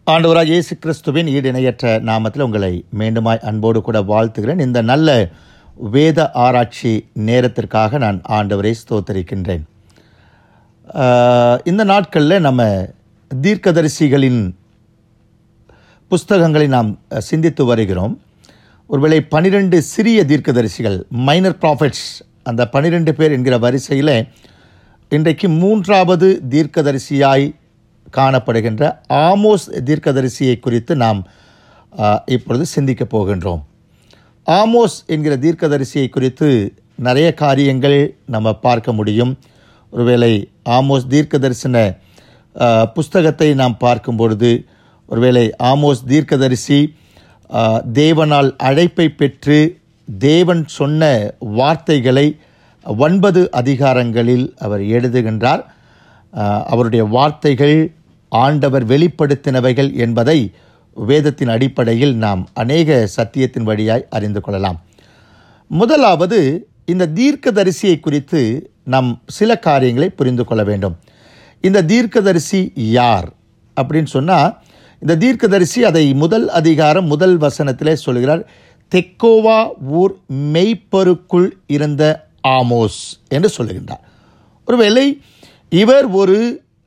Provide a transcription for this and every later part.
ஆண்டவராக இயேசு கிறிஸ்துவின் ஈடு இணையற்ற நாமத்தில் உங்களை மீண்டுமாய் அன்போடு கூட வாழ்த்துகிறேன் இந்த நல்ல வேத ஆராய்ச்சி நேரத்திற்காக நான் ஆண்டவரை ஸ்தோத்தரிக்கின்றேன் ஆஹ், இந்த நாட்களில் நம்ம தீர்க்கதரிசிகளின் புஸ்தகங்களை நாம் அஹ், சிந்தித்து வருகிறோம் ஒருவேளை பனிரெண்டு சிறிய தீர்க்கதரிசிகள் மைனர் ப்ராஃபிட்ஸ் அந்த பனிரெண்டு பேர் என்கிற வரிசையில் இன்றைக்கு மூன்றாவது தீர்க்கதரிசியாய் காணப்படுகின்ற ஆமோஸ் தீர்க்கதரிசியை குறித்து நாம் அஹ், இப்பொழுது சிந்திக்கப் போகின்றோம் ஆமோஸ் என்கிற தீர்க்கதரிசியை குறித்து நிறைய காரியங்கள் நம்ம பார்க்க முடியும் ஒருவேளை ஆமோஸ் தீர்க்கதரிசன அஹ், புஸ்தகத்தை நாம் பார்க்கும் பொழுது ஒருவேளை ஆமோஸ் தீர்க்கதரிசி அஹ், தேவனால் அழைப்பை பெற்று தேவன் சொன்ன வார்த்தைகளை ஒன்பது அதிகாரங்களில் அவர் எழுதுகின்றார் அஹ், அவருடைய வார்த்தைகள் ஆண்டவர் வெளிப்படுத்தினவைகள் என்பதை வேதத்தின் அடிப்படையில் நாம் அநேக சத்தியத்தின் வழியாய் அறிந்து கொள்ளலாம் முதலாவது இந்த தீர்க்கதரிசியை குறித்து நாம் சில காரியங்களை புரிந்து கொள்ள வேண்டும் இந்த தீர்க்கதரிசி யார் அப்படின்னு சொன்னால் இந்த தீர்க்கதரிசி அதை முதல் அதிகாரம் முதல் வசனத்திலே சொல்கிறார் தெக்கோவா ஊர் மெய்ப்பருக்குள் இருந்த ஆமோஸ் என்று சொல்லுகின்றார் ஒருவேளை இவர் ஒரு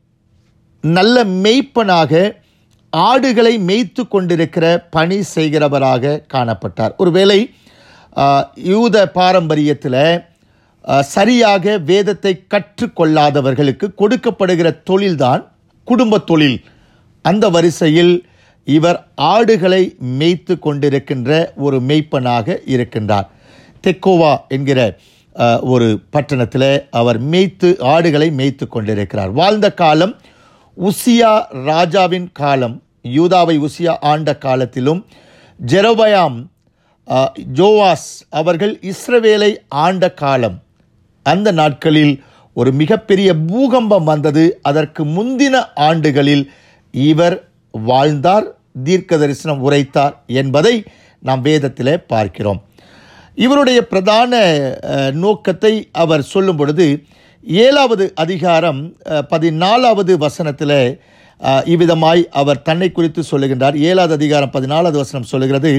நல்ல மெய்ப்பனாக ஆடுகளை மேய்த்து கொண்டிருக்கிற பணி செய்கிறவராக காணப்பட்டார் ஒருவேளை ஆஹ், யூத பாரம்பரியத்தில் ஆஹ், சரியாக வேதத்தை கற்றுக்கொள்ளாதவர்களுக்கு கொடுக்கப்படுகிற தொழில்தான் குடும்ப தொழில் அந்த வரிசையில் இவர் ஆடுகளை மேய்த்து கொண்டிருக்கின்ற ஒரு மெய்ப்பனாக இருக்கின்றார் தெக்கோவா என்கிற அஹ், ஒரு பட்டணத்தில் அவர் மேய்த்து ஆடுகளை மேய்த்து கொண்டிருக்கிறார் வாழ்ந்த காலம் உசியா ராஜாவின் காலம் யூதாவை உசியா ஆண்ட காலத்திலும் ஜெரோபயாம் அஹ், ஜோவாஸ் அவர்கள் இஸ்ரவேலை ஆண்ட காலம் அந்த நாட்களில் ஒரு மிகப்பெரிய பூகம்பம் வந்தது அதற்கு முந்தின ஆண்டுகளில் இவர் வாழ்ந்தார் தீர்க்க தரிசனம் உரைத்தார் என்பதை நாம் வேதத்திலே பார்க்கிறோம் இவருடைய பிரதான அஹ், நோக்கத்தை அவர் சொல்லும் பொழுது ஏழாவது அதிகாரம் அஹ், பதினாலாவது வசனத்தில் அஹ், இவ்விதமாய் அவர் தன்னை குறித்து சொல்லுகின்றார் ஏழாவது அதிகாரம் பதினாலாவது வசனம் சொல்லுகிறது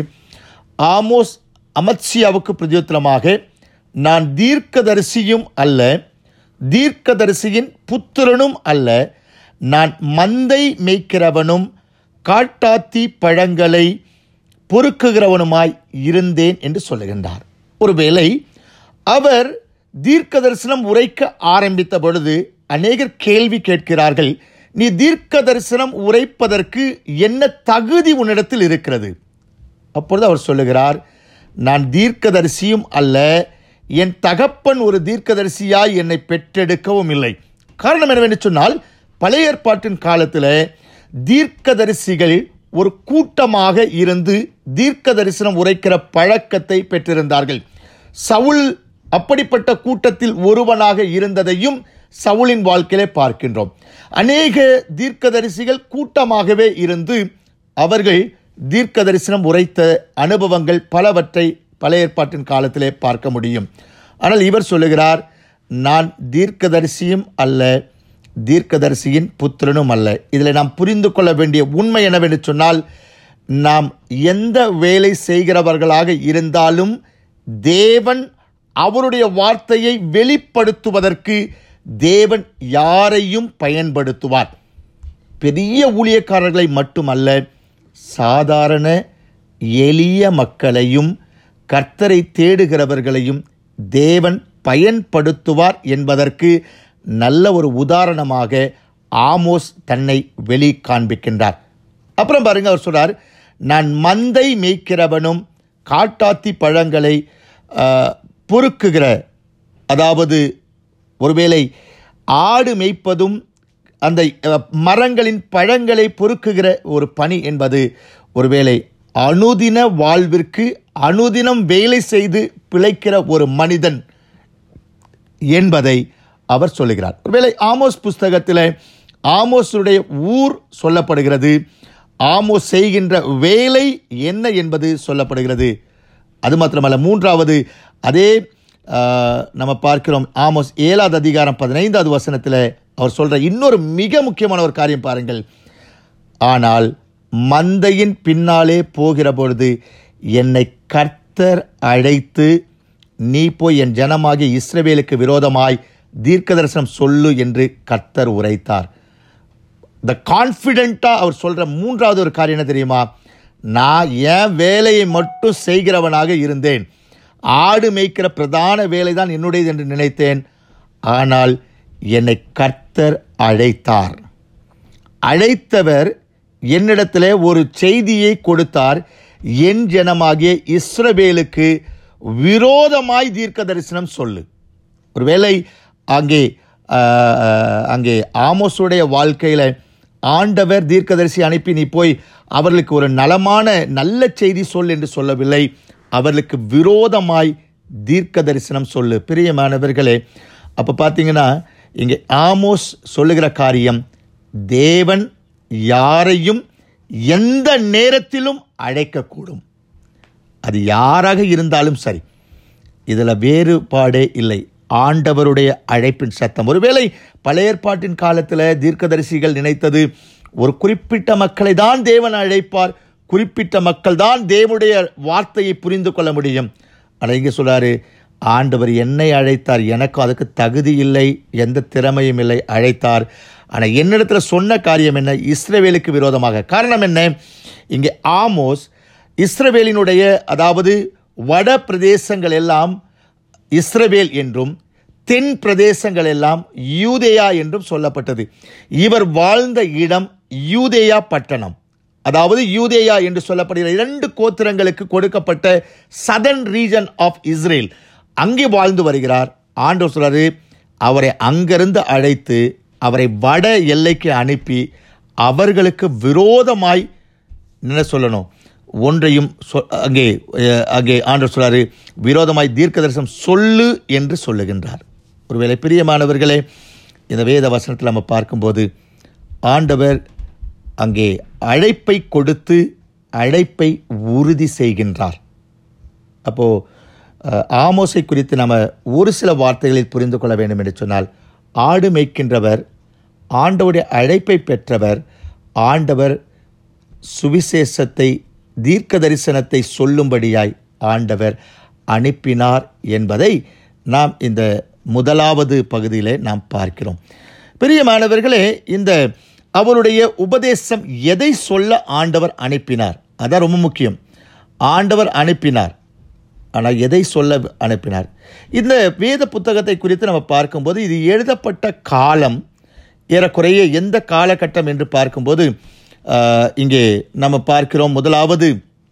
ஆமோஸ் அமத்சியாவுக்கு பிரதியுத்தரமாக நான் தீர்க்கதரிசியும் அல்ல தீர்க்கதரிசியின் புத்திரனும் அல்ல நான் மந்தை மேய்க்கிறவனும் காட்டாத்தி பழங்களை பொறுக்குகிறவனுமாய் இருந்தேன் என்று சொல்லுகின்றார் ஒருவேளை அவர் தீர்க்க தரிசனம் உரைக்க ஆரம்பித்த பொழுது அநேகர் கேள்வி கேட்கிறார்கள் நீ தீர்க்க தரிசனம் உரைப்பதற்கு என்ன தகுதி உன்னிடத்தில் இருக்கிறது அப்பொழுது அவர் சொல்லுகிறார் நான் தீர்க்கதரிசியும் அல்ல என் தகப்பன் ஒரு தீர்க்கதரிசியாய் என்னை பெற்றெடுக்கவும் இல்லை காரணம் என்னவென்று சொன்னால் பழைய ஏற்பாட்டின் காலத்தில் தீர்க்கதரிசிகள் ஒரு கூட்டமாக இருந்து தீர்க்க தரிசனம் உரைக்கிற பழக்கத்தை பெற்றிருந்தார்கள் சவுல் அப்படிப்பட்ட கூட்டத்தில் ஒருவனாக இருந்ததையும் சவுலின் வாழ்க்கையிலே பார்க்கின்றோம் அநேக தீர்க்கதரிசிகள் கூட்டமாகவே இருந்து அவர்கள் தீர்க்க தரிசனம் உரைத்த அனுபவங்கள் பலவற்றை பழைய ஏற்பாட்டின் காலத்திலே பார்க்க முடியும் ஆனால் இவர் சொல்லுகிறார் நான் தீர்க்கதரிசியும் அல்ல தீர்க்கதரிசியின் புத்திரனும் அல்ல இதில் நாம் புரிந்து கொள்ள வேண்டிய உண்மை என்னவென்று சொன்னால் நாம் எந்த வேலை செய்கிறவர்களாக இருந்தாலும் தேவன் அவருடைய வார்த்தையை வெளிப்படுத்துவதற்கு தேவன் யாரையும் பயன்படுத்துவார் பெரிய ஊழியக்காரர்களை மட்டுமல்ல சாதாரண எளிய மக்களையும் கர்த்தரை தேடுகிறவர்களையும் தேவன் பயன்படுத்துவார் என்பதற்கு நல்ல ஒரு உதாரணமாக ஆமோஸ் தன்னை வெளி காண்பிக்கின்றார் அப்புறம் பாருங்க அவர் சொல்றார் நான் மந்தை மேய்க்கிறவனும் காட்டாத்தி பழங்களை ஆஹ், பொறுக்குகிற அதாவது ஒருவேளை ஆடு மேய்ப்பதும் அந்த அஹ், மரங்களின் பழங்களை பொறுக்குகிற ஒரு பணி என்பது ஒருவேளை அனுதின வாழ்விற்கு அனுதினம் வேலை செய்து பிழைக்கிற ஒரு மனிதன் என்பதை அவர் சொல்லுகிறார் ஒருவேளை ஆமோஸ் புஸ்தகத்தில் ஆமோஸுடைய ஊர் சொல்லப்படுகிறது ஆமோஸ் செய்கின்ற வேலை என்ன என்பது சொல்லப்படுகிறது அது மாத்திரமல்ல மூன்றாவது அதே ஆஹ், நம்ம பார்க்கிறோம் ஆமோஸ் ஏழாவது அதிகாரம் பதினைந்தாவது வசனத்தில் அவர் சொல்ற இன்னொரு மிக முக்கியமான ஒரு காரியம் பாருங்கள் ஆனால் மந்தையின் பின்னாலே போகிற பொழுது என்னை கர்த்தர் அழைத்து நீ போய் என் ஜனமாகிய இஸ்ரவேலுக்கு விரோதமாய் தீர்க்க தரிசனம் சொல்லு என்று கர்த்தர் உரைத்தார் இந்த கான்ஃபிடென்ட்டாக அவர் சொல்கிற மூன்றாவது ஒரு காரியம் என்ன தெரியுமா நான் என் வேலையை மட்டும் செய்கிறவனாக இருந்தேன் ஆடு மேய்க்கிற பிரதான வேலை தான் என்னுடையது என்று நினைத்தேன் ஆனால் என்னை கர்த்தர் அழைத்தார் அழைத்தவர் என்னிடத்தில் ஒரு செய்தியை கொடுத்தார் என் ஜனமாகிய இஸ்ரவேலுக்கு விரோதமாய் தீர்க்க தரிசனம் சொல்லு ஒருவேளை அங்கே ஆஹ், அங்கே ஆமோஸுடைய வாழ்க்கையில் ஆண்டவர் தீர்க்கதரிசி அனுப்பி நீ போய் அவர்களுக்கு ஒரு நலமான நல்ல செய்தி சொல் என்று சொல்லவில்லை அவர்களுக்கு விரோதமாய் தீர்க்க தரிசனம் சொல்லு பிரியமானவர்களே அப்போ பார்த்தீங்கன்னா இங்கே ஆமோஸ் சொல்லுகிற காரியம் தேவன் யாரையும் எந்த நேரத்திலும் அழைக்கக்கூடும் அது யாராக இருந்தாலும் சரி இதில் வேறுபாடே இல்லை ஆண்டவருடைய அழைப்பின் சத்தம் ஒருவேளை பழைய ஏற்பாட்டின் காலத்தில் தீர்க்கதரிசிகள் நினைத்தது ஒரு குறிப்பிட்ட மக்களை தான் தேவன் அழைப்பார் குறிப்பிட்ட மக்கள் தான் தேவனுடைய வார்த்தையை புரிந்து கொள்ள முடியும் ஆனால் இங்கே சொல்றாரு ஆண்டவர் என்னை அழைத்தார் எனக்கு அதுக்கு தகுதி இல்லை எந்த திறமையும் இல்லை அழைத்தார் ஆனால் என்னிடத்தில் சொன்ன காரியம் என்ன இஸ்ரவேலுக்கு விரோதமாக காரணம் என்ன இங்கே ஆமோஸ் இஸ்ரவேலினுடைய அதாவது வட பிரதேசங்கள் எல்லாம் இஸ்ரவேல் என்றும் தென் பிரதேசங்கள் எல்லாம் யூதேயா என்றும் சொல்லப்பட்டது இவர் வாழ்ந்த இடம் யூதேயா பட்டணம் அதாவது யூதேயா என்று சொல்லப்படுகிற இரண்டு கோத்திரங்களுக்கு கொடுக்கப்பட்ட சதர்ன் ரீஜன் ஆஃப் இஸ்ரேல் அங்கே வாழ்ந்து வருகிறார் ஆண்டவர் சொல்றாரு அவரை அங்கிருந்து அழைத்து அவரை வட எல்லைக்கு அனுப்பி அவர்களுக்கு விரோதமாய் என்ன சொல்லணும் ஒன்றையும் சொ- அங்கே அஹ், அங்கே ஆண்டவர் சொல்றாரு விரோதமாய் தீர்க்க தரிசனம் சொல்லு என்று சொல்லுகின்றார் ஒருவேளை பிரியமானவர்களே இந்த வேத வசனத்தில் நம்ம பார்க்கும்போது ஆண்டவர் அங்கே அழைப்பை கொடுத்து அழைப்பை உறுதி செய்கின்றார் அப்போது ஆமோஸை குறித்து நம்ம ஒரு சில வார்த்தைகளில் புரிந்து கொள்ள வேண்டும் என்று சொன்னால் ஆடு மேய்க்கின்றவர் ஆண்டவருடைய அழைப்பை பெற்றவர் ஆண்டவர் சுவிசேஷத்தை தீர்க்க தரிசனத்தை சொல்லும்படியாய் ஆண்டவர் அனுப்பினார் என்பதை நாம் இந்த முதலாவது பகுதியிலே நாம் பார்க்கிறோம் பிரியமானவர்களே இந்த அவருடைய உபதேசம் எதை சொல்ல ஆண்டவர் அனுப்பினார் அதான் ரொம்ப முக்கியம் ஆண்டவர் அனுப்பினார் ஆனால் எதை சொல்ல அனுப்பினார் இந்த வேத புத்தகத்தை குறித்து நம்ம பார்க்கும்போது இது எழுதப்பட்ட காலம் ஏறக்குறைய எந்த காலகட்டம் என்று பார்க்கும்போது ஆஹ், இங்கே நம்ம பார்க்கிறோம் முதலாவது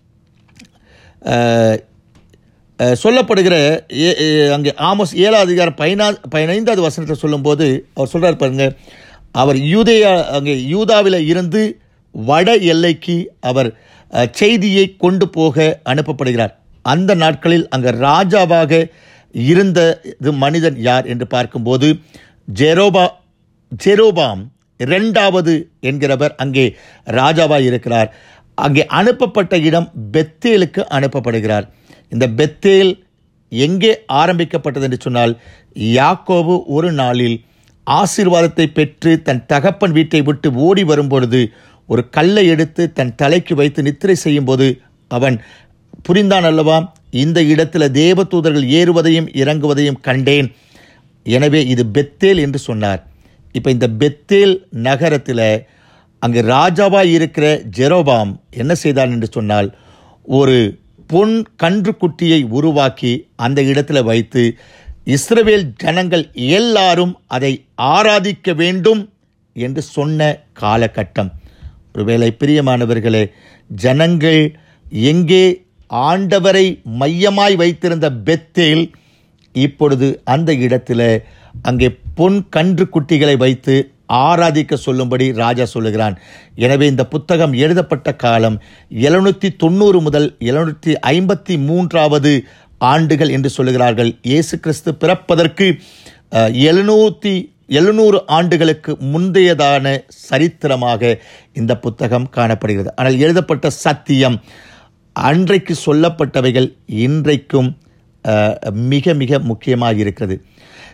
ஆஹ், ஆஹ், சொல்லப்படுகிற ஏ- ஏ- அங்கே ஆமோஸ் ஏழாவது அதிகாரம் பதினா பதினைந்தாவது வசனத்தை சொல்லும்போது அவர் சொல்றார் பாருங்க அவர் யூதேயா அங்கே யூதாவில் இருந்து வட எல்லைக்கு அவர் அஹ், செய்தியை கொண்டு போக அனுப்பப்படுகிறார் அந்த நாட்களில் அங்கே ராஜாவாக இருந்த இது மனிதன் யார் என்று பார்க்கும்போது ஜெரோபா ஜெரோபாம் இரண்டாவது என்கிறவர் அங்கே ராஜாவாக இருக்கிறார் அங்கே அனுப்பப்பட்ட இடம் பெத்தேலுக்கு அனுப்பப்படுகிறார் இந்த பெத்தேல் எங்கே ஆரம்பிக்கப்பட்டது என்று சொன்னால் யாக்கோபு ஒரு நாளில் ஆசீர்வாதத்தை பெற்று தன் தகப்பன் வீட்டை விட்டு ஓடி வரும்பொழுது ஒரு கல்லை எடுத்து தன் தலைக்கு வைத்து நித்திரை செய்யும்போது அவன் புரிந்தான் அல்லவா இந்த இடத்துல தேவதூதர்கள் ஏறுவதையும் இறங்குவதையும் கண்டேன் எனவே இது பெத்தேல் என்று சொன்னார் இப்போ இந்த பெத்தேல் நகரத்தில் அங்கு ராஜாவாய் இருக்கிற ஜெரோபாம் என்ன செய்தான் என்று சொன்னால் ஒரு பொன் கன்றுக்குட்டியை உருவாக்கி அந்த இடத்துல வைத்து இஸ்ரவேல் ஜனங்கள் எல்லாரும் அதை ஆராதிக்க வேண்டும் என்று சொன்ன காலகட்டம் ஒருவேளை பிரியமானவர்களே ஜனங்கள் எங்கே ஆண்டவரை மையமாய் வைத்திருந்த பெத்தேல் இப்பொழுது அந்த இடத்துல அங்கே பொன் கன்று குட்டிகளை வைத்து ஆராதிக்க சொல்லும்படி ராஜா சொல்லுகிறான் எனவே இந்த புத்தகம் எழுதப்பட்ட காலம் எழுநூற்றி தொண்ணூறு முதல் எழுநூற்றி ஐம்பத்தி மூன்றாவது ஆண்டுகள் என்று சொல்லுகிறார்கள் இயேசு கிறிஸ்து பிறப்பதற்கு அஹ், எழுநூற்றி எழுநூறு ஆண்டுகளுக்கு முந்தையதான சரித்திரமாக இந்த புத்தகம் காணப்படுகிறது ஆனால் எழுதப்பட்ட சத்தியம் அன்றைக்கு சொல்லப்பட்டவைகள் இன்றைக்கும் அஹ், மிக மிக முக்கியமாக இருக்கிறது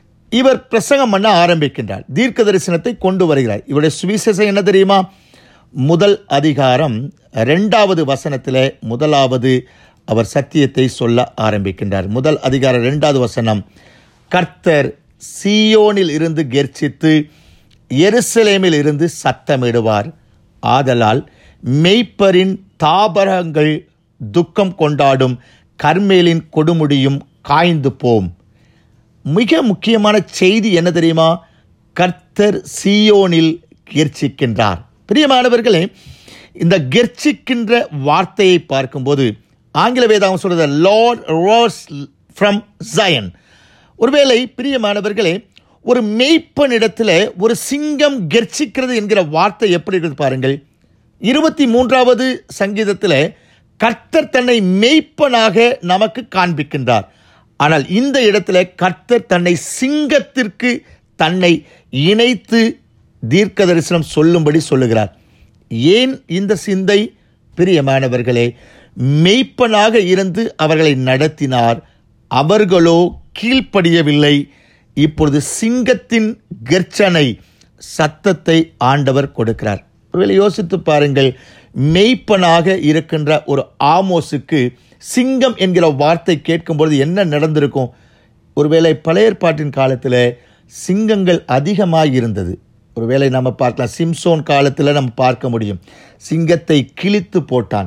இவர் பிரசங்கம் பண்ண ஆரம்பிக்கின்றார் தீர்க்க தரிசனத்தை கொண்டு வருகிறார் இவருடைய சுவிசேஷம் என்ன தெரியுமா முதல் அதிகாரம் ரெண்டாவது வசனத்தில் முதலாவது அவர் சத்தியத்தை சொல்ல ஆரம்பிக்கின்றார் முதல் அதிகாரம் ரெண்டாவது வசனம் கர்த்தர் சீயோனில் இருந்து கெர்ச்சித்து எருசலேமில் இருந்து சத்தமிடுவார் ஆதலால் மெய்ப்பரின் தாபரங்கள் துக்கம் கொண்டாடும் கர்மேலின் கொடுமுடியும் காய்ந்து போம் மிக முக்கியமான செய்தி என்ன தெரியுமா கர்த்தர் சீயோனில் கெர்ச்சிக்கின்றார் பிரியமானவர்களே இந்த கெர்ச்சிக்கின்ற வார்த்தையை பார்க்கும்போது ஆங்கில வேதாகம் சொல்றது லார்ட் ரோஸ் ஃப்ரம் ஜயன் ஒருவேளை பிரியமானவர்களே ஒரு மெய்ப்பனிடத்தில் ஒரு சிங்கம் கெர்ச்சிக்கிறது என்கிற வார்த்தை எப்படி இருக்குது பாருங்கள் இருபத்தி மூன்றாவது சங்கீதத்தில் கர்த்தர் தன்னை மெய்ப்பனாக நமக்கு காண்பிக்கின்றார் ஆனால் இந்த இடத்துல கர்த்தர் தன்னை சிங்கத்திற்கு தன்னை இணைத்து தீர்க்க தரிசனம் சொல்லும்படி சொல்லுகிறார் ஏன் இந்த சிந்தை பிரியமானவர்களே மெய்ப்பனாக இருந்து அவர்களை நடத்தினார் அவர்களோ கீழ்ப்படியவில்லை இப்பொழுது சிங்கத்தின் கர்ச்சனை சத்தத்தை ஆண்டவர் கொடுக்கிறார் ஒருவேளை யோசித்து பாருங்கள் மெய்ப்பனாக இருக்கின்ற ஒரு ஆமோஸுக்கு சிங்கம் என்கிற வார்த்தை கேட்கும்பொழுது என்ன நடந்திருக்கும் ஒருவேளை பழைய ஏற்பாட்டின் காலத்தில் சிங்கங்கள் அதிகமாக இருந்தது ஒருவேளை நம்ம பார்க்கலாம் சிம்சோன் காலத்தில் நம்ம பார்க்க முடியும் சிங்கத்தை கிழித்து போட்டான்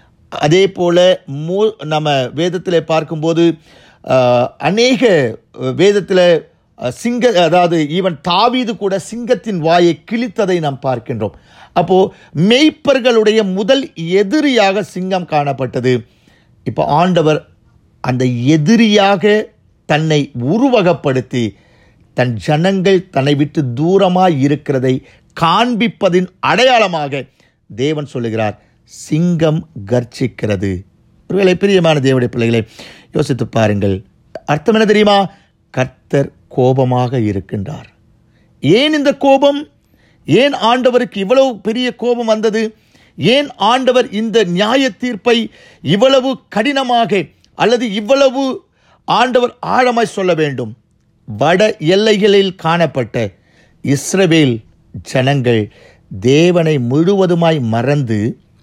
அதே போல மோ நம்ம வேதத்தில் பார்க்கும்போது ஆஹ், அநேக வேதத்தில் சிங்க அதாவது ஈவன் தாவீது கூட சிங்கத்தின் வாயை கிழித்ததை நாம் பார்க்கின்றோம் அப்போ மெய்ப்பர்களுடைய முதல் எதிரியாக சிங்கம் காணப்பட்டது இப்போ ஆண்டவர் அந்த எதிரியாக தன்னை உருவகப்படுத்தி தன் ஜனங்கள் தன்னை விட்டு தூரமாய் இருக்கிறதை காண்பிப்பதின் அடையாளமாக தேவன் சொல்லுகிறார் சிங்கம் கர்ச்சிக்கிறது ஒருவேளை பிரியமான தேவனுடைய பிள்ளைகளை யோசித்து பாருங்கள் அர்த்தம் என்ன தெரியுமா கர்த்தர் கோபமாக இருக்கின்றார் ஏன் இந்த கோபம் ஏன் ஆண்டவருக்கு இவ்வளவு பெரிய கோபம் வந்தது ஏன் ஆண்டவர் இந்த நியாய தீர்ப்பை இவ்வளவு கடினமாக அல்லது இவ்வளவு ஆண்டவர் ஆழமாய் சொல்ல வேண்டும் வட எல்லைகளில் காணப்பட்ட இஸ்ரவேல் ஜனங்கள் தேவனை முழுவதுமாய் மறந்து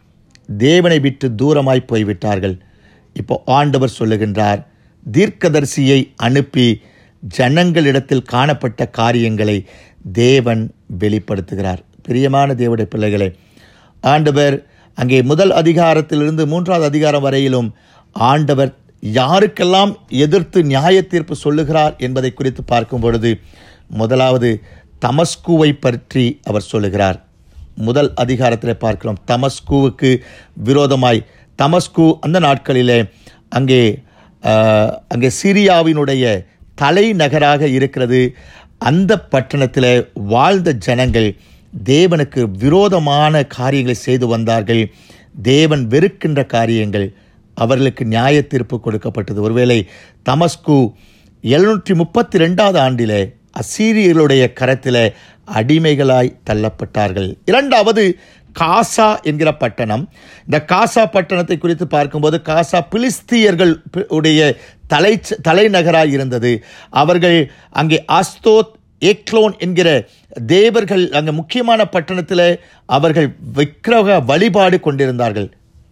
தேவனை விட்டு தூரமாய் போய்விட்டார்கள் இப்போ ஆண்டவர் சொல்லுகின்றார் தீர்க்கதரிசியை அனுப்பி ஜனங்களிடத்தில் காணப்பட்ட காரியங்களை தேவன் வெளிப்படுத்துகிறார் பிரியமான தேவனுடைய பிள்ளைகளே ஆண்டவர் அங்கே முதல் அதிகாரத்திலிருந்து மூன்றாவது அதிகாரம் வரையிலும் ஆண்டவர் யாருக்கெல்லாம் எதிர்த்து நியாய தீர்ப்பு சொல்லுகிறார் என்பதை குறித்து பார்க்கும் பொழுது முதலாவது தமஸ்குவை பற்றி அவர் சொல்லுகிறார் முதல் அதிகாரத்தில் பார்க்கிறோம் தமஸ்குவுக்கு விரோதமாய் தமஸ்கு அந்த நாட்களிலே அங்கே ஆஹ், அங்கே சிரியாவினுடைய தலைநகராக இருக்கிறது அந்த பட்டணத்தில் வாழ்ந்த ஜனங்கள் தேவனுக்கு விரோதமான காரியங்களை செய்து வந்தார்கள் தேவன் வெறுக்கின்ற காரியங்கள் அவர்களுக்கு நியாய தீர்ப்பு கொடுக்கப்பட்டது ஒருவேளை தமஸ்கு எழுநூற்றி முப்பத்தி ரெண்டாவது ஆண்டிலே அசீரியர்களுடைய கரத்தில் அடிமைகளாய் தள்ளப்பட்டார்கள் இரண்டாவது காசா என்கிற பட்டணம் இந்த காசா பட்டணத்தை குறித்து பார்க்கும்போது காசா பிலிஸ்தியர்கள் பி- உடைய தலை தலைநகராய் இருந்தது அவர்கள் அங்கே அஸ்தோத் ஏக்லோன் என்கிற தேவர்கள் அங்கே முக்கியமான பட்டணத்தில் அவர்கள் விக்கிரக வழிபாடு கொண்டிருந்தார்கள்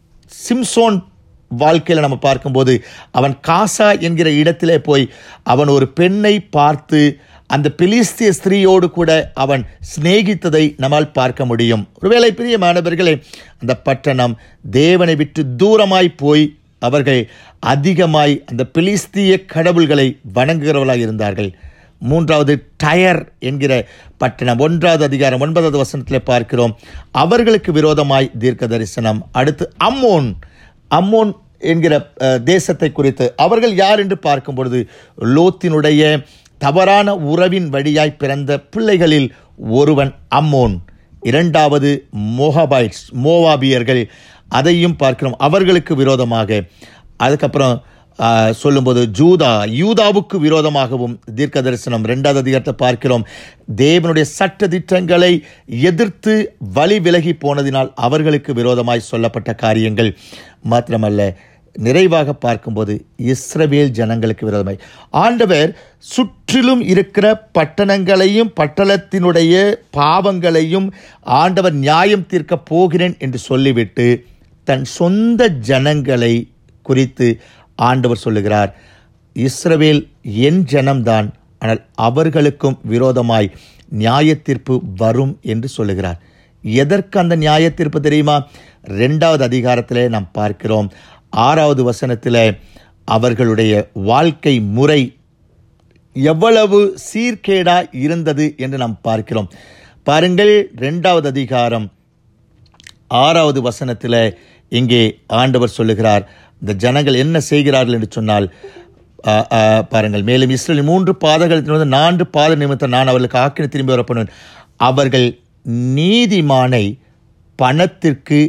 சிம்சோன் வாழ்க்கையில் நம்ம பார்க்கும்போது அவன் காசா என்கிற இடத்திலே போய் அவன் ஒரு பெண்ணை பார்த்து அந்த பிலிஸ்திய ஸ்திரீயோடு கூட அவன் சிநேகித்ததை நம்மால் பார்க்க முடியும் ஒருவேளை பிரியமானவர்களே அந்த பட்டணம் தேவனை விட்டு தூரமாய் போய் அவர்கள் அதிகமாய் அந்த பிலிஸ்திய கடவுள்களை வணங்குகிறவர்களாக இருந்தார்கள் மூன்றாவது டயர் என்கிற பட்டணம் ஒன்றாவது அதிகாரம் ஒன்பதாவது வசனத்தில் பார்க்கிறோம் அவர்களுக்கு விரோதமாய் தீர்க்க தரிசனம் அடுத்து அம்மோன் அம்மோன் என்கிற அஹ், தேசத்தை குறித்து அவர்கள் யார் என்று பார்க்கும் பொழுது லோத்தினுடைய தவறான உறவின் வழியாய் பிறந்த பிள்ளைகளில் ஒருவன் அம்மோன் இரண்டாவது மோகாபைட்ஸ் மோவாபியர்கள் அதையும் பார்க்கிறோம் அவர்களுக்கு விரோதமாக அதுக்கப்புறம் ஆ, சொல்லும்போது ஜூதா யூதாவுக்கு விரோதமாகவும் தீர்க்க தரிசனம் ரெண்டாவது அதிகாரத்தை பார்க்கிறோம் தேவனுடைய சட்ட திட்டங்களை எதிர்த்து வழி விலகி போனதினால் அவர்களுக்கு விரோதமாய் சொல்லப்பட்ட காரியங்கள் மாத்திரமல்ல நிறைவாக பார்க்கும்போது இஸ்ரவேல் ஜனங்களுக்கு விரோதமாய் ஆண்டவர் சுற்றிலும் இருக்கிற பட்டணங்களையும் பட்டணத்தினுடைய பாவங்களையும் ஆண்டவர் நியாயம் தீர்க்க போகிறேன் என்று சொல்லிவிட்டு தன் சொந்த ஜனங்களை குறித்து ஆண்டவர் சொல்லுகிறார் இஸ்ரவேல் என் ஜனம்தான் ஆனால் அவர்களுக்கும் விரோதமாய் நியாயத்தீர்ப்பு வரும் என்று சொல்லுகிறார் எதற்கு அந்த நியாயத்தீர்ப்பு தெரியுமா ரெண்டாவது அதிகாரத்திலே நாம் பார்க்கிறோம் ஆறாவது வசனத்தில் அவர்களுடைய வாழ்க்கை முறை எவ்வளவு சீர்கேடா இருந்தது என்று நாம் பார்க்கிறோம் பாருங்கள் ரெண்டாவது அதிகாரம் ஆறாவது வசனத்தில் இங்கே ஆண்டவர் சொல்லுகிறார் இந்த ஜனங்கள் என்ன செய்கிறார்கள் என்று சொன்னால் ஆ, ஆ, பாருங்கள் மேலும் இஸ்ரேல் மூன்று பாதங்கள் வந்து நான்கு பாத நிமித்தம் நான் அவர்களுக்கு ஆக்கினை திரும்பி வரப்படும் அவர்கள் நீதிமானை பணத்திற்கு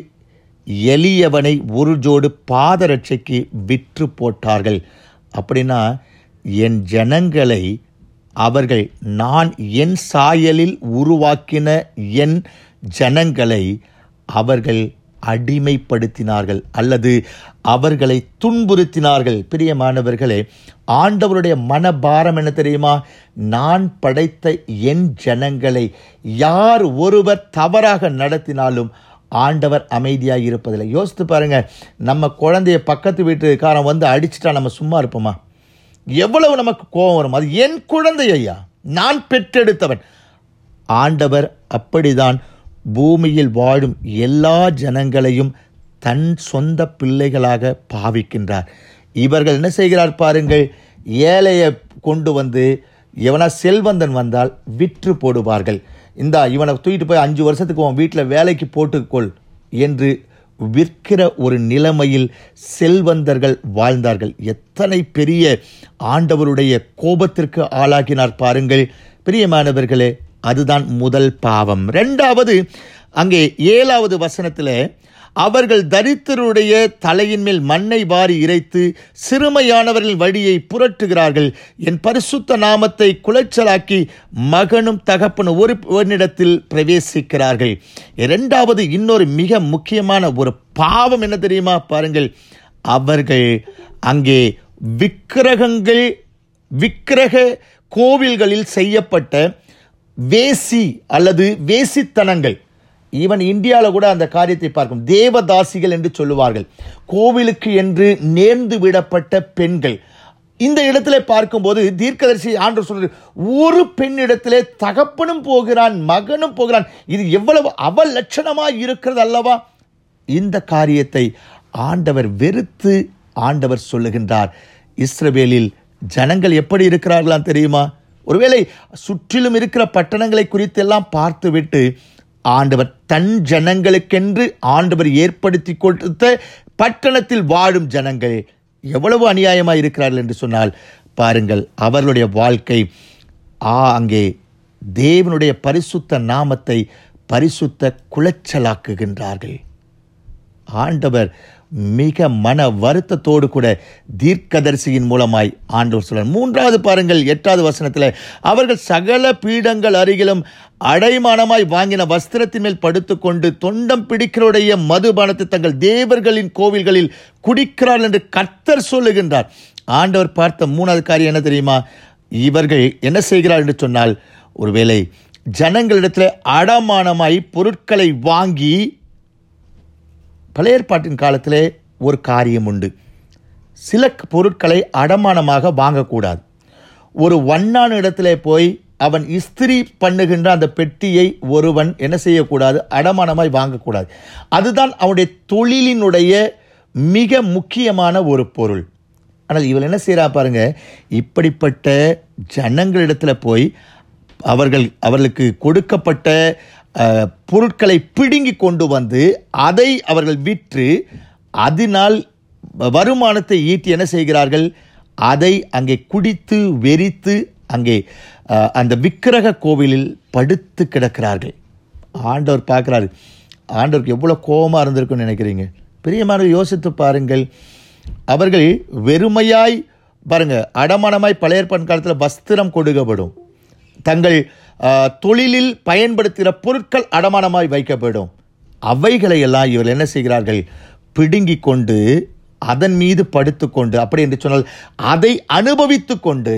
எளியவனை ஒரு ஜோடு பாதரட்சைக்கு விற்று போட்டார்கள் அப்படின்னா என் ஜனங்களை அவர்கள் நான் என் சாயலில் உருவாக்கின என் ஜனங்களை அவர்கள் அடிமைப்படுத்தினார்கள் அல்லது அவர்களை துன்புறுத்தினார்கள் பிரியமானவர்களே ஆண்டவருடைய மனபாரம் என்ன தெரியுமா நான் படைத்த என் ஜனங்களை யார் ஒருவர் தவறாக நடத்தினாலும் ஆண்டவர் அமைதியாக இருப்பதில்லை யோசித்து பாருங்க நம்ம குழந்தைய பக்கத்து வீட்டுக்காரன் வந்து அடிச்சிட்டா நம்ம சும்மா இருப்போமா எவ்வளவு நமக்கு கோபம் வரும் அது என் குழந்தை ஐயா நான் பெற்றெடுத்தவன் ஆண்டவர் அப்படிதான் பூமியில் வாழும் எல்லா ஜனங்களையும் தன் சொந்த பிள்ளைகளாக பாவிக்கின்றார் இவர்கள் என்ன செய்கிறார் பாருங்கள் ஏழையை கொண்டு வந்து எவனா செல்வந்தன் வந்தால் விற்று போடுவார்கள் இந்தா இவனை தூக்கிட்டு போய் அஞ்சு வருஷத்துக்கு உன் வீட்டில் வேலைக்கு போட்டுக்கொள் என்று விற்கிற ஒரு நிலைமையில் செல்வந்தர்கள் வாழ்ந்தார்கள் எத்தனை பெரிய ஆண்டவருடைய கோபத்திற்கு ஆளாகினார் பாருங்கள் பிரியமானவர்களே அதுதான் முதல் பாவம் ரெண்டாவது அங்கே ஏழாவது வசனத்தில் அவர்கள் தரித்திரருடைய தலையின் மேல் மண்ணை வாரி இறைத்து சிறுமையானவர்களின் வழியை புரட்டுகிறார்கள் என் பரிசுத்த நாமத்தை குலைச்சலாக்கி மகனும் தகப்பனும் ஒரு ஒன்னிடத்தில் பிரவேசிக்கிறார்கள் இரண்டாவது இன்னொரு மிக முக்கியமான ஒரு பாவம் என்ன தெரியுமா பாருங்கள் அவர்கள் அங்கே விக்கிரகங்கள் விக்கிரக கோவில்களில் செய்யப்பட்ட வேசி அல்லது வேசித்தனங்கள் ஈவன் இந்தியாவில் கூட அந்த காரியத்தை பார்க்கும் தேவதாசிகள் என்று சொல்லுவார்கள் கோவிலுக்கு என்று நேர்ந்து விடப்பட்ட பெண்கள் இந்த இடத்துல பார்க்கும்போது தீர்க்கதரிசி ஆண்டு சொல்றது ஒரு பெண்ணிடத்திலே தகப்பனும் போகிறான் மகனும் போகிறான் இது எவ்வளவு அவலட்சணமாய் இருக்கிறது அல்லவா இந்த காரியத்தை ஆண்டவர் வெறுத்து ஆண்டவர் சொல்லுகின்றார் இஸ்ரவேலில் ஜனங்கள் எப்படி இருக்கிறார்களாம் தெரியுமா ஒருவேளை சுற்றிலும் இருக்கிற பட்டணங்களை குறித்தெல்லாம் பார்த்துவிட்டு ஆண்டவர் தன் ஜனங்களுக்கென்று ஆண்டவர் ஏற்படுத்தி கொடுத்த பட்டணத்தில் வாழும் ஜனங்கள் எவ்வளவு அநியாயமாக இருக்கிறார்கள் என்று சொன்னால் பாருங்கள் அவர்களுடைய வாழ்க்கை ஆ அங்கே தேவனுடைய பரிசுத்த நாமத்தை பரிசுத்த குலைச்சலாக்குகின்றார்கள் ஆண்டவர் மிக மன வருத்தத்தோடு கூட தீர்க்கதரிசியின் மூலமாய் ஆண்டவர் சொல்றார் மூன்றாவது பாருங்கள் எட்டாவது வசனத்தில் அவர்கள் சகல பீடங்கள் அருகிலும் அடைமானமாய் வாங்கின வஸ்திரத்தின் மேல் படுத்துக்கொண்டு தொண்டம் பிடிக்கிறோடைய மதுபானத்தை தங்கள் தேவர்களின் கோவில்களில் குடிக்கிறார்கள் என்று கர்த்தர் சொல்லுகின்றார் ஆண்டவர் பார்த்த மூணாவது காரியம் என்ன தெரியுமா இவர்கள் என்ன செய்கிறார் என்று சொன்னால் ஒருவேளை ஜனங்களிடத்தில் அடமானமாய் பொருட்களை வாங்கி பழைய ஏற்பாட்டின் காலத்திலே ஒரு காரியம் உண்டு சில பொருட்களை அடமானமாக வாங்கக்கூடாது ஒரு வண்ணான இடத்திலே போய் அவன் இஸ்திரி பண்ணுகின்ற அந்த பெட்டியை ஒருவன் என்ன செய்யக்கூடாது அடமானமாய் வாங்கக்கூடாது அதுதான் அவனுடைய தொழிலினுடைய மிக முக்கியமான ஒரு பொருள் ஆனால் இவள் என்ன செய்கிறா பாருங்க இப்படிப்பட்ட ஜனங்களிடத்தில் போய் அவர்கள் அவர்களுக்கு கொடுக்கப்பட்ட அஹ், பொருட்களை பிடுங்கி கொண்டு வந்து அதை அவர்கள் விற்று அதனால் வருமானத்தை ஈட்டி என்ன செய்கிறார்கள் அதை அங்கே குடித்து வெறித்து அங்கே அஹ், அந்த விக்கிரக கோவிலில் படுத்து கிடக்கிறார்கள் ஆண்டவர் பார்க்குறாரு ஆண்டவருக்கு எவ்வளோ கோபமாக இருந்திருக்குன்னு நினைக்கிறீங்க பிரியமான யோசித்து பாருங்கள் அவர்கள் வெறுமையாய் பாருங்க அடமானமாய் பழைய ஏற்பாட்டு காலத்தில் வஸ்திரம் கொடுக்கப்படும் தங்கள் ஆ, தொழிலில் பயன்படுத்துகிற பொருட்கள் அடமானமாய் வைக்கப்படும் அவைகளை எல்லாம் இவர்கள் என்ன செய்கிறார்கள் பிடுங்கி கொண்டு அதன் மீது படுத்துக்கொண்டு அப்படி என்று சொன்னால் அதை அனுபவித்து கொண்டு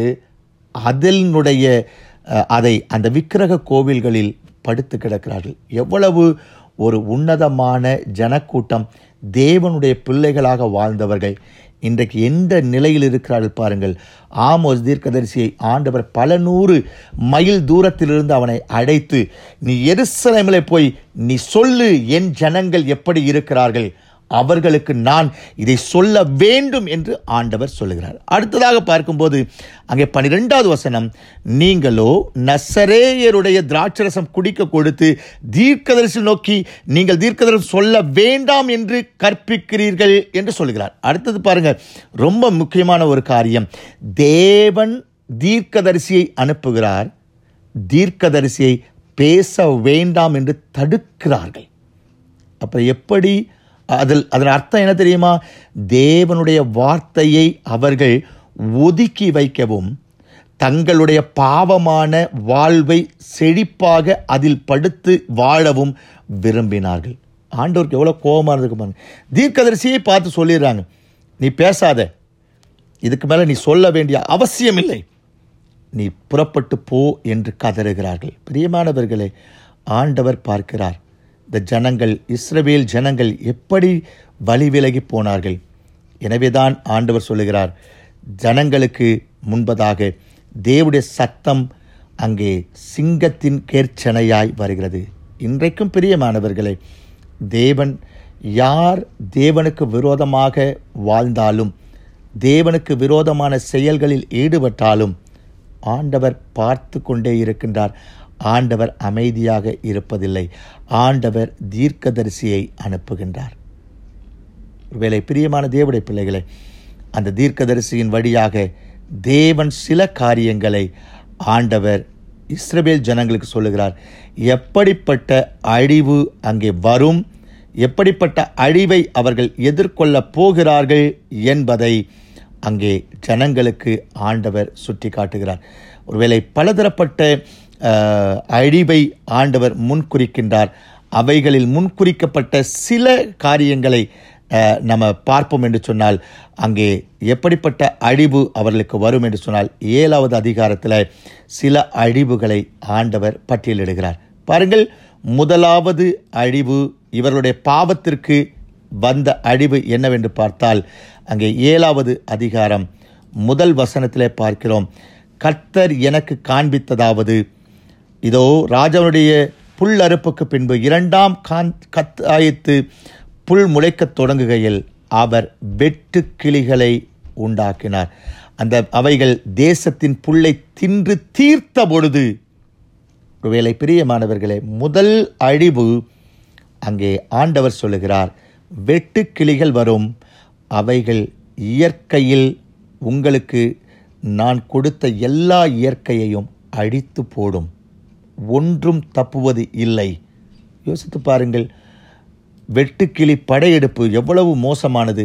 அதனுடைய அஹ், அதை அந்த விக்கிரக கோவில்களில் படுத்து கிடக்கிறார்கள் எவ்வளவு ஒரு உன்னதமான ஜனக்கூட்டம் தேவனுடைய பிள்ளைகளாக வாழ்ந்தவர்கள் இன்றைக்கு எந்த நிலையில் இருக்கிறார்கள் பாருங்கள் ஆமோஸ் தீர்க்கதரிசியை ஆண்டவர் பல நூறு மைல் தூரத்திலிருந்து அவனை அழைத்து நீ எருசலேமிலே போய் நீ சொல்லு என் ஜனங்கள் எப்படி இருக்கிறார்கள் அவர்களுக்கு நான் இதை சொல்ல வேண்டும் என்று ஆண்டவர் சொல்லுகிறார் அடுத்ததாக பார்க்கும்போது அங்கே பனிரெண்டாவது வசனம் நீங்களோ நசரேயருடைய திராட்சரசம் குடிக்க கொடுத்து தீர்க்கதரிசி நோக்கி நீங்கள் தீர்க்கதரிசி சொல்ல வேண்டாம் என்று கற்பிக்கிறீர்கள் என்று சொல்லுகிறார் அடுத்தது பாருங்க ரொம்ப முக்கியமான ஒரு காரியம் தேவன் தீர்க்கதரிசியை அனுப்புகிறார் தீர்க்கதரிசியை பேச வேண்டாம் என்று தடுக்கிறார்கள் அப்புறம் எப்படி அதில் அதன் அர்த்தம் என்ன தெரியுமா தேவனுடைய வார்த்தையை அவர்கள் ஒதுக்கி வைக்கவும் தங்களுடைய பாவமான வாழ்வை செழிப்பாக அதில் படுத்து வாழவும் விரும்பினார்கள் ஆண்டவருக்கு எவ்வளோ கோபமாக இருந்திருக்கு பாருங்க தீர்க்கதரிசியை பார்த்து சொல்லிடுறாங்க நீ பேசாத இதுக்கு மேலே நீ சொல்ல வேண்டிய அவசியம் இல்லை நீ புறப்பட்டு போ என்று கதறுகிறார்கள் பிரியமானவர்களே ஆண்டவர் பார்க்கிறார் இந்த ஜனங்கள் இஸ்ரவேல் ஜனங்கள் எப்படி வழி விலகி போனார்கள் எனவேதான் ஆண்டவர் சொல்லுகிறார் ஜனங்களுக்கு முன்பதாக தேவனுடைய சத்தம் அங்கே சிங்கத்தின் கேர்ச்சனையாய் வருகிறது இன்றைக்கும் பிரியமானவர்களே தேவன் யார் தேவனுக்கு விரோதமாக வாழ்ந்தாலும் தேவனுக்கு விரோதமான செயல்களில் ஈடுபட்டாலும் ஆண்டவர் பார்த்து கொண்டே இருக்கின்றார் ஆண்டவர் அமைதியாக இருப்பதில்லை ஆண்டவர் தீர்க்கதரிசியை அனுப்புகின்றார் ஒருவேளை பிரியமான தேவடைய பிள்ளைகளே அந்த தீர்க்கதரிசியின் வழியாக தேவன் சில காரியங்களை ஆண்டவர் இஸ்ரவேல் ஜனங்களுக்கு சொல்லுகிறார் எப்படிப்பட்ட அழிவு அங்கே வரும் எப்படிப்பட்ட அழிவை அவர்கள் எதிர்கொள்ளப் போகிறார்கள் என்பதை அங்கே ஜனங்களுக்கு ஆண்டவர் சுட்டி காட்டுகிறார் ஒருவேளை பலதரப்பட்ட அஹ், அழிவை ஆண்டவர் முன்குறிக்கின்றார் அவைகளில் முன்குறிக்கப்பட்ட சில காரியங்களை அஹ், நம்ம பார்ப்போம் என்று சொன்னால் அங்கே எப்படிப்பட்ட அழிவு அவர்களுக்கு வரும் என்று சொன்னால் ஏழாவது அதிகாரத்தில் சில அழிவுகளை ஆண்டவர் பட்டியலிடுகிறார் பாருங்கள் முதலாவது அழிவு இவர்களுடைய பாவத்திற்கு வந்த அழிவு என்னவென்று பார்த்தால் அங்கே ஏழாவது அதிகாரம் முதல் வசனத்திலே பார்க்கிறோம் கர்த்தர் எனக்கு காண்பித்ததாவது இதோ ராஜாவுடைய புல் அறுப்புக்கு பின்பு இரண்டாம் கான் கத்தாயத்து புல் முளைக்கத் தொடங்குகையில் அவர் வெட்டுக்கிளிகளை உண்டாக்கினார் அந்த அவைகள் தேசத்தின் புல்லை தின்று தீர்த்த பொழுது ஒருவேளை பிரியமானவர்களே முதல் அழிவு அங்கே ஆண்டவர் சொல்லுகிறார் வெட்டுக்கிளிகள் வரும் அவைகள் இயற்கையில் உங்களுக்கு நான் கொடுத்த எல்லா இயற்கையையும் அழித்து போடும் ஒன்றும் தப்புவது இல்லை யோசித்து பாருங்கள் வெட்டுக்கிளி படையெடுப்பு எவ்வளவு மோசமானது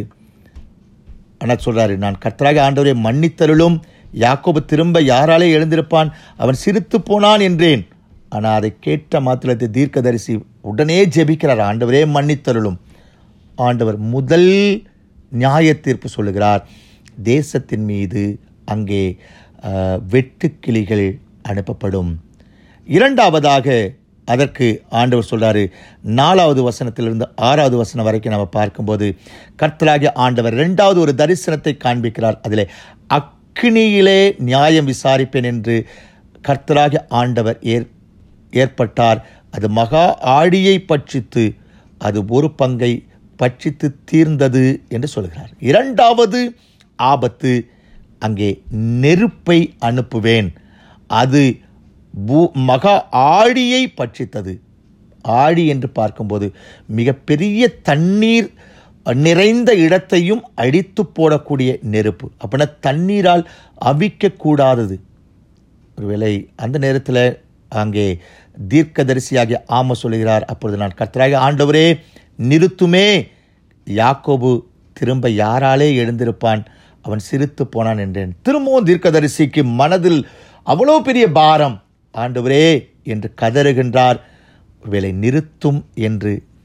ஆனால் சொல்றாரு நான் கர்த்தராக ஆண்டவரை மன்னித்தருளும் யாக்கோபு திரும்ப யாராலே எழுந்திருப்பான் அவன் சிரித்து போனான் என்றேன் ஆனால் அதை கேட்ட மாத்திரத்தை தீர்க்கதரிசி உடனே ஜெபிக்கிறார் ஆண்டவரே மன்னித்தருளும் ஆண்டவர் முதல் நியாய தீர்ப்பு சொல்லுகிறார் தேசத்தின் மீது அங்கே அஹ், வெட்டுக்கிளிகள் அனுப்பப்படும் இரண்டாவதாக அதற்கு ஆண்டவர் சொல்றாரு நாலாவது வசனத்திலிருந்து ஆறாவது வசனம் வரைக்கும் நம்ம பார்க்கும்போது கர்த்தராகிய ஆண்டவர் இரண்டாவது ஒரு தரிசனத்தை காண்பிக்கிறார் அதிலே அக்னியிலே நியாயம் விசாரிப்பேன் என்று கர்த்தராகிய ஆண்டவர் ஏற் ஏற்பட்டார் அது மகா ஆடியை பட்சித்து அது ஒரு பங்கை பட்சித்து தீர்ந்தது என்று சொல்கிறார் இரண்டாவது ஆபத்து அங்கே நெருப்பை அனுப்புவேன் அது பூ மகா ஆழியை பட்சித்தது ஆழி என்று பார்க்கும்போது மிகப்பெரிய தண்ணீர் நிறைந்த இடத்தையும் அடித்து போடக்கூடிய நெருப்பு அப்படின்னா தண்ணீரால் அவிக்கக்கூடாதது ஒருவேளை அந்த நேரத்தில் அங்கே தீர்க்கதரிசியாகிய ஆம சொல்கிறார் அப்பொழுது நான் கர்த்தராகிய ஆண்டவரே நிறுத்துமே யாக்கோபு திரும்ப யாராலே எழுந்திருப்பான் அவன் சிரித்து போனான் என்றேன் திரும்பவும் தீர்க்கதரிசிக்கு மனதில் அவ்வளோ பெரிய பாரம் ஆண்டவரே என்று கதறுகின்றார் ஒருவேளை நிறுத்தும் என்று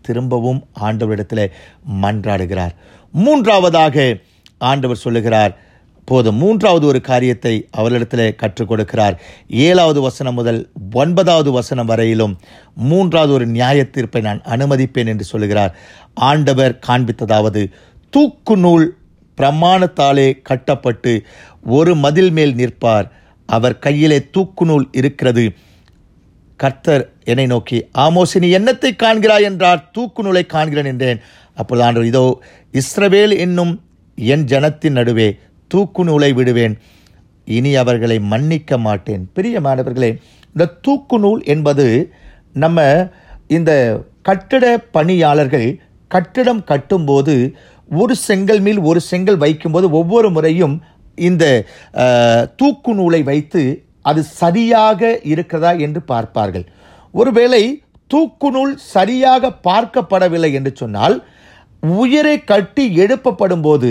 திரும்பவும் ஆண்டவரிடத்தில் மன்றாடுகிறார் மூன்றாவதாக ஆண்டவர் சொல்லுகிறார் போதும் மூன்றாவது ஒரு காரியத்தை அவர்களிடத்தில் கற்றுக் கொடுக்கிறார் ஏழாவது வசனம் முதல் ஒன்பதாவது வசனம் வரையிலும் மூன்றாவது ஒரு நியாய தீர்ப்பை நான் அனுமதிப்பேன் என்று சொல்லுகிறார் ஆண்டவர் காண்பித்ததாவது தூக்கு நூல் பிரமாணத்தாலே கட்டப்பட்டு ஒரு மதில் மேல் நிற்பார் அவர் கையிலே தூக்கு நூல் இருக்கிறது கர்த்தர் என்னை நோக்கி ஆமோசி நீ என்னத்தை காண்கிறாய் என்றார் தூக்கு நூலை காண்கிறேன் என்றேன் அப்பொழுது ஆண்டவர் இதோ இஸ்ரவேல் என்னும் என் ஜனத்தின் நடுவே தூக்கு நூலை விடுவேன் இனி அவர்களை மன்னிக்க மாட்டேன் பிரியமானவர்களே இந்த தூக்கு நூல் என்பது நம்ம இந்த கட்டிட பணியாளர்கள் கட்டிடம் கட்டும்போது ஒரு செங்கல் மேல் ஒரு செங்கல் வைக்கும்போது ஒவ்வொரு முறையும் இந்த அஹ், தூக்கு நூலை வைத்து அது சரியாக இருக்கிறதா என்று பார்ப்பார்கள் ஒருவேளை தூக்கு நூல் சரியாக பார்க்கப்படவில்லை என்று சொன்னால் உயிரை கட்டி எழுப்பப்படும் போது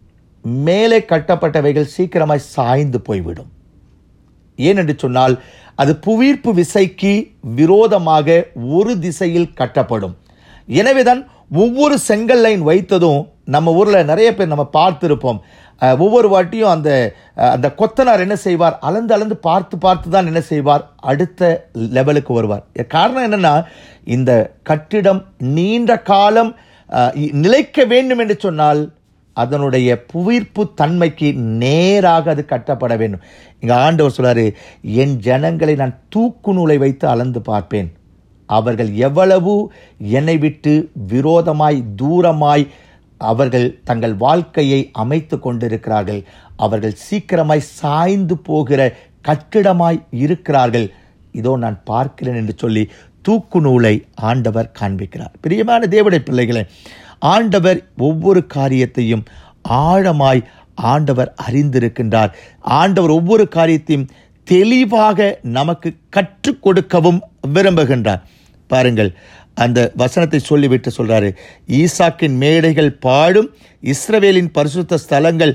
மேலே கட்டப்பட்டவைகள் சீக்கிரமாய் சாய்ந்து போய்விடும் ஏனென்று சொன்னால் அது புவியீர்ப்பு விசைக்கு விரோதமாக ஒரு திசையில் கட்டப்படும் எனவேதான் ஒவ்வொரு செங்கல் லைன் வைத்ததும் நம்ம ஊரில் நிறைய பேர் நம்ம பார்த்துருப்போம் அஹ், ஒவ்வொரு வாட்டியும் அந்த அஹ், அந்த கொத்தனார் என்ன செய்வார் அளந்து அளந்து பார்த்து பார்த்து தான் என்ன செய்வார் அடுத்த லெவலுக்கு வருவார் காரணம் என்னன்னா இந்த கட்டிடம் நீண்ட காலம் அஹ், இ- நிலைக்க வேண்டும் என்று சொன்னால் அதனுடைய புவிர்ப்பு தன்மைக்கு நேராக அது கட்டப்பட வேண்டும் இங்க ஆண்டவர் சொல்றாரு என் ஜனங்களை நான் தூக்கு நூலை வைத்து அளந்து பார்ப்பேன் அவர்கள் எவ்வளவு என்னை விட்டு விரோதமாய் தூரமாய் அவர்கள் தங்கள் வாழ்க்கையை அமைத்து கொண்டிருக்கிறார்கள் அவர்கள் சீக்கிரமாய் சாய்ந்து போகிற கட்டிடமாய் இருக்கிறார்கள் இதோ நான் பார்க்கிறேன் என்று சொல்லி தூக்கு நூலை ஆண்டவர் காண்பிக்கிறார் பிரியமான தேவடைய பிள்ளைகளே ஆண்டவர் ஒவ்வொரு காரியத்தையும் ஆழமாய் ஆண்டவர் அறிந்திருக்கின்றார் ஆண்டவர் ஒவ்வொரு காரியத்தையும் தெளிவாக நமக்கு கற்றுக் கொடுக்கவும் விரும்புகின்றார் பாருங்கள் அந்த வசனத்தை சொல்லிவிட்டு சொல்றாரு ஈசாக்கின் மேடைகள் பாடும் இஸ்ரவேலின் பரிசுத்த ஸ்தலங்கள்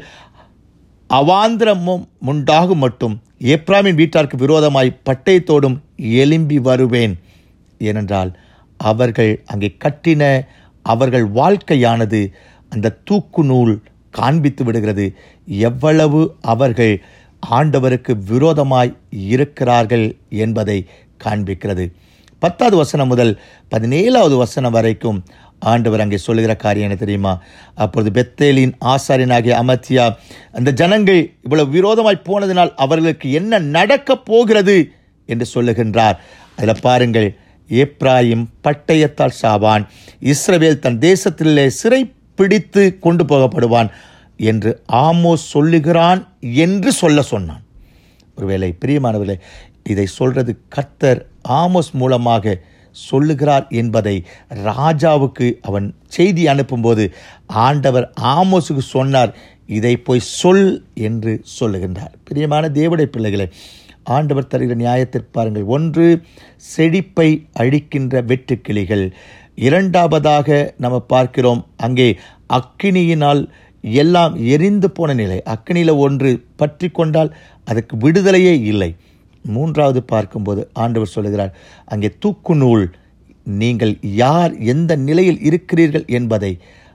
அவாந்திரமும் உண்டாகும் மட்டும் ஏப்ராமின் வீட்டாருக்கு விரோதமாய் பட்டயத்தோடும் எலும்பி வருவேன் ஏனென்றால் அவர்கள் அங்கே கட்டின அவர்கள் வாழ்க்கையானது அந்த தூக்கு நூல் காண்பித்து விடுகிறது எவ்வளவு அவர்கள் ஆண்டவருக்கு விரோதமாய் இருக்கிறார்கள் என்பதை காண்பிக்கிறது பத்தாவது வசனம் முதல் பதினேழாவது வசனம் வரைக்கும் ஆண்டவர் அங்கே சொல்லுகிற காரியம் என்ன தெரியுமா அப்பொழுது பெத்தேலின் ஆசாரியனாகிய அமத்தியா அந்த ஜனங்கள் இவ்வளவு விரோதமாய் போனதினால் அவர்களுக்கு என்ன நடக்கப் போகிறது என்று சொல்லுகின்றார் அதில் பாருங்கள் ஏப்ராயிம் பட்டயத்தால் சாவான் இஸ்ரவேல் தன் தேசத்திலே சிறை பிடித்து கொண்டு போகப்படுவான் என்று ஆமோஸ் சொல்லுகிறான் என்று சொல்ல சொன்னான் ஒருவேளை பிரியமானவர்களே இதை சொல்றது கர்த்தர் ஆமோஸ் மூலமாக சொல்லுகிறார் என்பதை ராஜாவுக்கு அவன் செய்தி அனுப்பும்போது ஆண்டவர் ஆமோஸுக்கு சொன்னார் இதை போய் சொல் என்று சொல்லுகின்றார் பிரியமான தேவடைய பிள்ளைகளே ஆண்டவர் தருகிற நியாயத்திற்கு பாருங்கள் ஒன்று செழிப்பை அழிக்கின்ற வெட்டுக்கிளிகள் இரண்டாவதாக நம்ம பார்க்கிறோம் அங்கே அக்கினியினால் எல்லாம் எரிந்து போன நிலை அக்கினியில் ஒன்று பற்றி கொண்டால் அதுக்கு விடுதலையே இல்லை மூன்றாவது பார்க்கும்போது ஆண்டவர் சொல்லுகிறார் அங்கே தூக்கு நூல் நீங்கள் யார் எந்த நிலையில் இருக்கிறீர்கள் என்பதை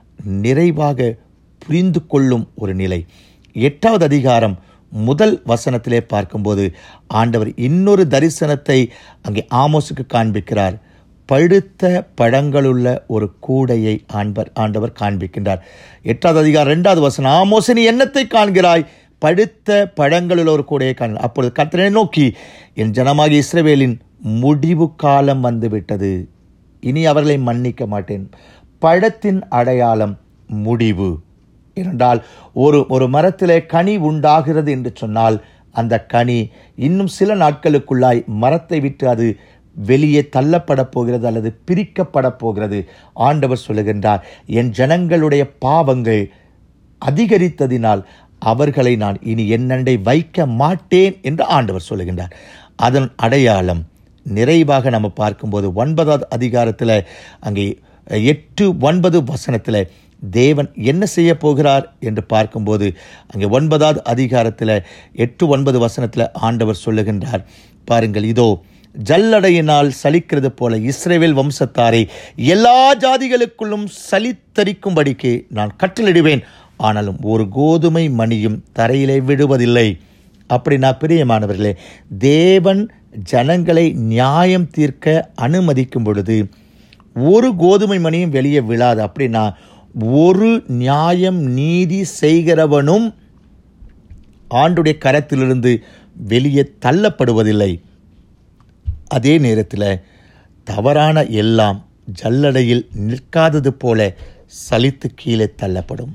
நிறைவாக புரிந்து கொள்ளும் ஒரு நிலை எட்டாவது அதிகாரம் முதல் வசனத்திலே பார்க்கும்போது ஆண்டவர் இன்னொரு தரிசனத்தை அங்கே ஆமோஸுக்கு காண்பிக்கிறார் பழுத்த பழங்களுள்ள ஒரு கூடையை ஆண்பர் ஆண்டவர் காண்பிக்கின்றார் எட்டாவது அதிகாரம் இரண்டாவது வசனம் ஆமோசே நீ என்னத்தை காண்கிறாய் பழுத்த பழங்களுள்ள ஒரு கூடையை காண அப்பொழுது கர்த்தரை நோக்கி என் ஜனமாகிய இஸ்ரவேலின் முடிவு காலம் வந்துவிட்டது இனி அவர்களை மன்னிக்க மாட்டேன் பழத்தின் அடையாளம் முடிவு ஏனென்றால் ஒரு ஒரு மரத்திலே கனி உண்டாகிறது என்று சொன்னால் அந்த கனி இன்னும் சில நாட்களுக்குள்ளாய் மரத்தை விட்டு அது வெளியே தள்ளப்பட போகிறது அல்லது பிரிக்கப்பட போகிறது ஆண்டவர் சொல்லுகின்றார் என் ஜனங்களுடைய பாவங்கள் அதிகரித்ததினால் அவர்களை நான் இனி என்னண்டை வைக்க மாட்டேன் என்று ஆண்டவர் சொல்லுகின்றார் அதன் அடையாளம் நிறைவாக நம்ம பார்க்கும்போது ஒன்பதாவது அதிகாரத்தில் அங்கே எட்டு ஒன்பது வசனத்தில் தேவன் என்ன செய்ய போகிறார் என்று பார்க்கும்போது அங்கே ஒன்பதாவது அதிகாரத்தில் எட்டு ஒன்பது வசனத்தில் ஆண்டவர் சொல்லுகின்றார் பாருங்கள் இதோ ஜல்லடையினால் சலிக்கிறது போல இஸ்ரேவேல் வம்சத்தாரை எல்லா ஜாதிகளுக்குள்ளும் சலித்தரிக்கும்படிக்கு நான் கட்டளிடுவேன் ஆனாலும் ஒரு கோதுமை மணியும் தரையிலே விடுவதில்லை அப்படின்னா பிரியமானவர்களே தேவன் ஜனங்களை நியாயம் தீர்க்க அனுமதிக்கும் பொழுது ஒரு கோதுமை மணியும் வெளியே விழாது அப்படின்னா ஒரு நியாயம் நீதி செய்கிறவனும் ஆண்டுடைய கரத்திலிருந்து வெளியே தள்ளப்படுவதில்லை அதே நேரத்தில் தவறான எல்லாம் ஜல்லடையில் நிற்காதது போல சலித்து கீழே தள்ளப்படும்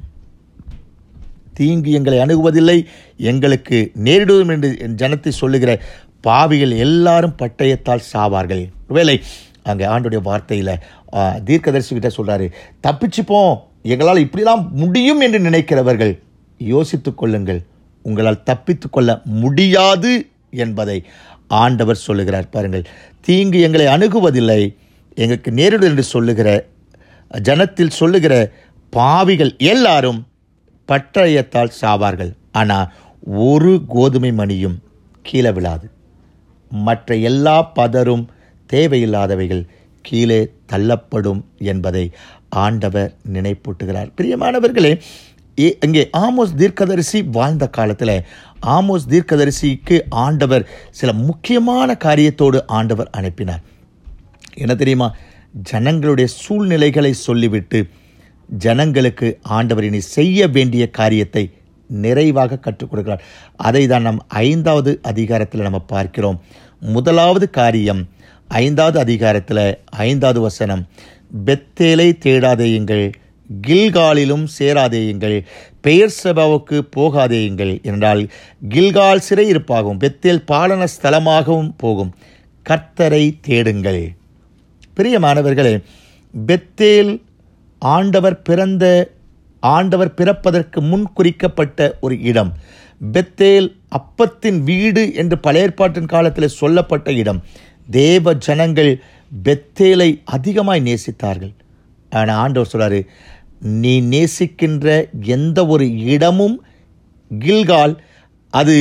தீங்கு எங்களை அணுகுவதில்லை எங்களுக்கு நேரிடுவோம் என்று என் ஜனத்தை சொல்லுகிற பாவிகள் எல்லாரும் பட்டயத்தால் சாவார்கள் ஒருவேளை அங்கே ஆண்டுடைய வார்த்தையில் தீர்க்கதரிசி கிட்ட சொல்கிறாரு தப்பிச்சுப்போம் எங்களால் இப்படிலாம் முடியும் என்று நினைக்கிறவர்கள் யோசித்துக் கொள்ளுங்கள் உங்களால் தப்பித்து கொள்ள முடியாது என்பதை ஆண்டவர் சொல்லுகிறார் பாருங்கள் தீங்கு எங்களை அணுகுவதில்லை எங்களுக்கு நேரிடும் என்று சொல்லுகிற ஜனத்தில் சொல்லுகிற பாவிகள் எல்லாரும் பட்டயத்தால் சாவார்கள் ஆனால் ஒரு கோதுமை மணியும் கீழே விழாது மற்ற எல்லா பதரும் தேவையில்லாதவைகள் கீழே தள்ளப்படும் என்பதை ஆண்டவர் நினைப்பூட்டுகிறார் பிரியமானவர்களே இ- இங்கே ஆமோஸ் தீர்க்கதரிசி வாழ்ந்த காலத்தில் ஆமோஸ் தீர்க்கதரிசிக்கு ஆண்டவர் சில முக்கியமான காரியத்தோடு ஆண்டவர் அனுப்பினார் என்ன தெரியுமா ஜனங்களுடைய சூழ்நிலைகளை சொல்லிவிட்டு ஜனங்களுக்கு ஆண்டவர் இனி செய்ய வேண்டிய காரியத்தை நிறைவாக கற்றுக் கொடுக்கிறார் அதை தான் நாம் ஐந்தாவது அதிகாரத்தில் நம்ம பார்க்கிறோம் முதலாவது காரியம் ஐந்தாவது அதிகாரத்தில் ஐந்தாவது வசனம் பெத்தேலை தேடாதேயுங்கள் கில்காலிலும் சேராதேயுங்கள் பெயர் சபாவுக்கு போகாதேயுங்கள் என்றால் கில்கால் சிறையிருப்பாகவும் பெத்தேல் பாலன ஸ்தலமாகவும் போகும் கர்த்தரை தேடுங்கள் பிரியமானவர்களே பெத்தேல் ஆண்டவர் பிறந்த ஆண்டவர் பிறப்பதற்கு முன் குறிக்கப்பட்ட ஒரு இடம் பெத்தேல் அப்பத்தின் வீடு என்று பழைய ஏற்பாட்டின் காலத்தில் சொல்லப்பட்ட இடம் தேவ ஜனங்கள் பெத்தேலை அதிகமாய் நேசித்தார்கள் ஆனால் ஆண்டவர் சொல்றாரு நீ நேசிக்கின்ற எந்த ஒரு இடமும் கில்கால் அது